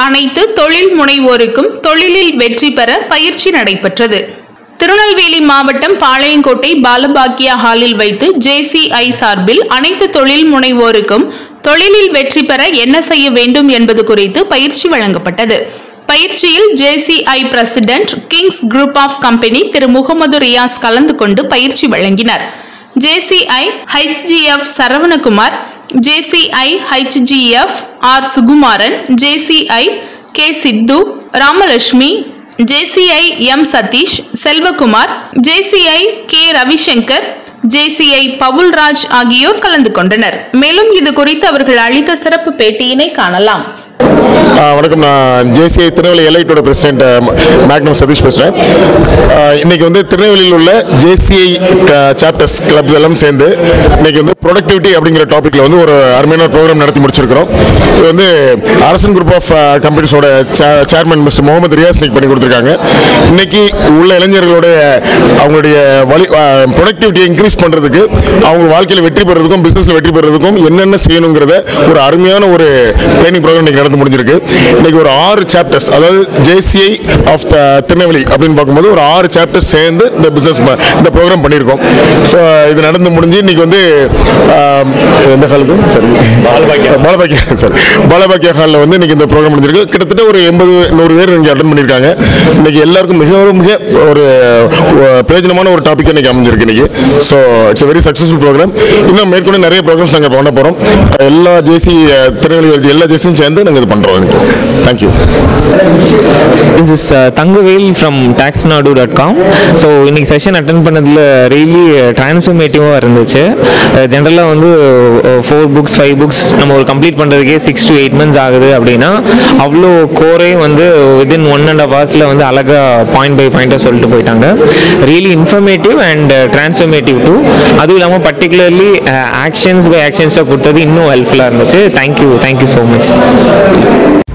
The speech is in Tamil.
அனைத்து தொழில் முனைவோருக்கும் தொழிலில் வெற்றி பெற பயிற்சி நடைபெற்றது திருநெல்வேலி மாவட்டம் பாளையங்கோட்டை பாலபாக்கியா ஹாலில் வைத்து ஜேசிஐ சார்பில் அனைத்து தொழில் முனைவோருக்கும் தொழிலில் வெற்றி பெற என்ன செய்ய வேண்டும் என்பது குறித்து பயிற்சி வழங்கப்பட்டது பயிற்சியில் JCI president Kings group of company திரு முகமது ரியாஸ் கலந்து கொண்டு பயிற்சி வழங்கினார் JCI HGF Saravanakumar JCI HGF R Sukumaran JCI K Sithu Ramalakshmi JCI M Sathish Selvakumar JCI K Ravishankar JCI Paulraj ஆகியோர் கலந்து கொண்டனர் மேலும் இது குறித்து அவர்கள் அளித்த சிறப்பு பேட்டியினை காணலாம் ஆ, வணக்கம் நான் ஜேசிஐ திருநெல்வேலி எலைட்டோட பிரசிடென்ட் மேக்னம் சதீஷ் பேசுகிறேன் ஆ, இன்னைக்கு வந்து திருநெல்வேலியில் உள்ள ஜேசிஐ சாப்டர்ஸ் கிளப் எல்லாம் சேர்ந்து இன்னைக்கு வந்து ப்ரொடக்டிவிட்டி அப்படிங்கிற டாப்பிக்கில் வந்து ஒரு அருமையான ப்ரோக்ராம் நடத்தி முடிச்சிருக்கிறோம் இது வந்து அரசன் குரூப் ஆஃப் கம்பெனிஸோட சேர்மன் மிஸ்டர் முகமது ரியாஸ் இன்னைக்கு பண்ணி கொடுத்துருக்காங்க இன்னைக்கு உள்ள இளைஞர்களுடைய அவங்களுடைய வழி ப்ரொடக்டிவிட்டியை இன்க்ரீஸ் பண்ணுறதுக்கு அவங்க வாழ்க்கையில் வெற்றி பெறதுக்கும் பிஸ்னஸில் வெற்றி பெறதுக்கும் என்னென்ன செய்யணுங்கிறத ஒரு அருமையான ஒரு ட்ரைனிங் ப்ரோக்ராம் இன்னைக்கு நடந்து முடிஞ்சிருக்கு இன்னைக்கு ஒரு ஆறு சாப்டர்ஸ் அதாவது ஜேசிஐ ஆஃப் த திருநெல்வேலி அப்படின்னு பார்க்கும்போது ஒரு ஆறு சாப்டர்ஸ் சேர்ந்து இந்த பிஸ்னஸ் இந்த ப்ரோக்ராம் பண்ணியிருக்கோம் ஸோ இது நடந்து முடிஞ்சு இன்னைக்கு வந்து ஆம், எந்த ஹாலுக்கு சரி பாலபாக்கியா சார் பாலபாக்கியா ஹாலில் வந்து இன்னைக்கு இந்த ப்ரோக்ராம் முடிஞ்சிருக்கு கிட்டத்தட்ட ஒரு எண்பது நூறு பேர் இங்கே அட்டன் பண்ணியிருக்காங்க இன்னைக்கு எல்லாருக்கும் மிக மிக ஒரு அஹ், பிரயோஜனமான ஒரு டாபிக் இன்னைக்கு அமைஞ்சிருக்கு இன்னைக்கு so it's very successful programme இன்னும் மேற்கொண்டு நிறைய ப்ரோக்ராம்ஸ் நாங்கள் பண்ண போகிறோம் எல்லா ஜேசி திருநெல்வேலி எல்லா ஜேசியும் சேர்ந்து நாங்கள் இது பண்ணுறோம் எனக்கு thank you this is Thangavel from Taxnadu dot com so இன்னைக்கு செஷன் அட்டன் பண்ணதில் ரியலி டிரான்ஸ்ஃபர்மேட்டிவாக இருந்துச்சு ஜென்ரலாக வந்து ஃபோர் புக்ஸ் ஃபைவ் புக்ஸ் நம்ம ஒரு கம்ப்ளீட் பண்ணுறதுக்கே சிக்ஸ் டு எயிட் மந்த்ஸ் ஆகுது அப்படின்னா அவ்வளோ கோரே வந்து வித்தின் ஒன் அண்ட் ஹாஃப் ஹவர்ஸில் வந்து அழகாக பாயிண்ட் பை பாயிண்ட்டாக சொல்லிட்டு போயிட்டாங்க really informative and transformative too அதுவும் இல்லாமல் பர்டிகுலர்லி ஆக்ஷன்ஸ் பை ஆக்ஷன்ஸை கொடுத்தது இன்னும் ஹெல்ப்ஃபுல்லாக இருந்துச்சு தேங்க்யூ தேங்க்யூ ஸோ மச்